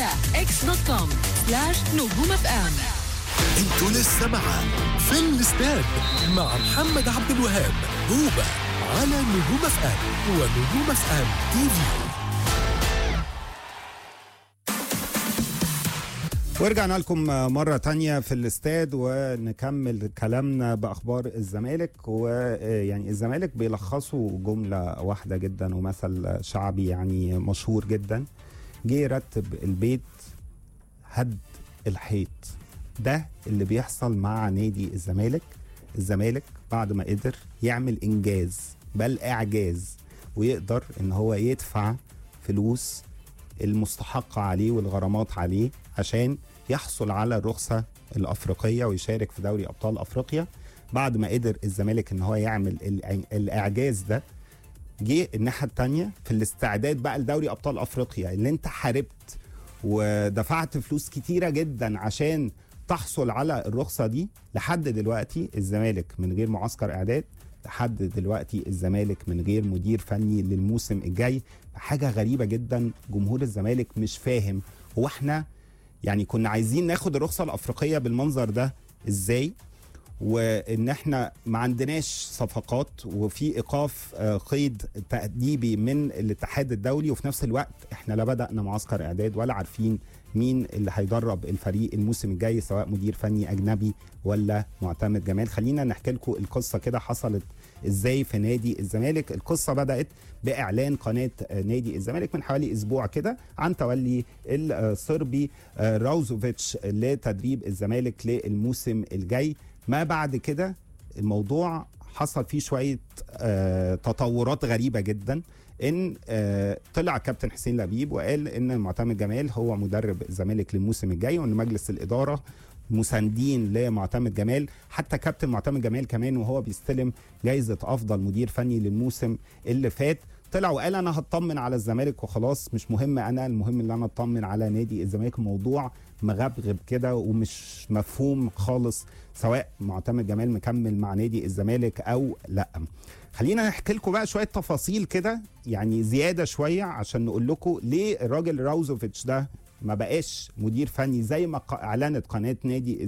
على اكس دوت كوم سلاش نجوم اف ام انتوا لسه مع في الاستاد مع محمد عبد الوهاب هوبا على نجوم اف ام ونجوم اف ام تي في ورجعنا لكم مرة تانية في الاستاد ونكمل كلامنا بأخبار الزمالك ويعني الزمالك بيلخصوا جملة واحدة جدا ومثل شعبي يعني مشهور جدا جه يرتب البيت هد الحيط ده اللي بيحصل مع نادي الزمالك الزمالك بعد ما قدر يعمل إنجاز بل إعجاز ويقدر إن هو يدفع فلوس المستحقة عليه والغرامات عليه عشان يحصل على الرخصة الأفريقية ويشارك في دوري أبطال أفريقيا بعد ما قدر الزمالك إن هو يعمل الإع- الإعجاز ده جه الناحية التانية في الاستعداد بقى لدوري أبطال أفريقيا اللي أنت حاربت ودفعت فلوس كتيرة جدا عشان تحصل على الرخصة دي لحد دلوقتي الزمالك من غير معسكر إعداد لحد دلوقتي الزمالك من غير مدير فني للموسم الجاي حاجة غريبة جدا جمهور الزمالك مش فاهم هو احنا يعني كنا عايزين ناخد الرخصة الأفريقية بالمنظر ده ازاي وان احنا ما عندناش صفقات وفي ايقاف آه، قيد تأديبي من الاتحاد الدولي وفي نفس الوقت احنا لا بدأنا معسكر اعداد ولا عارفين مين اللي هيدرب الفريق الموسم الجاي سواء مدير فني اجنبي ولا معتمد جمال خلينا نحكي لكم القصه كده حصلت ازاي في نادي الزمالك القصه بدات باعلان قناه آه، نادي الزمالك من حوالي اسبوع كده عن تولي الصربي آه، راوزوفيتش لتدريب الزمالك للموسم الجاي ما بعد كده الموضوع حصل فيه شويه آه، تطورات غريبه جدا ان آه، طلع كابتن حسين لبيب وقال ان معتمد جمال هو مدرب الزمالك للموسم الجاي وان مجلس الاداره مساندين لمعتمد جمال حتى كابتن معتمد جمال كمان وهو بيستلم جايزه افضل مدير فني للموسم اللي فات طلع وقال انا هطمن على الزمالك وخلاص مش مهم انا المهم ان انا اطمن على نادي الزمالك الموضوع مغبغب كده ومش مفهوم خالص سواء معتمد جمال مكمل مع نادي الزمالك او لا خلينا نحكي لكم بقى شويه تفاصيل كده يعني زياده شويه عشان نقول لكم ليه الراجل راوزوفيتش ده ما بقاش مدير فني زي ما ق- اعلنت قناه نادي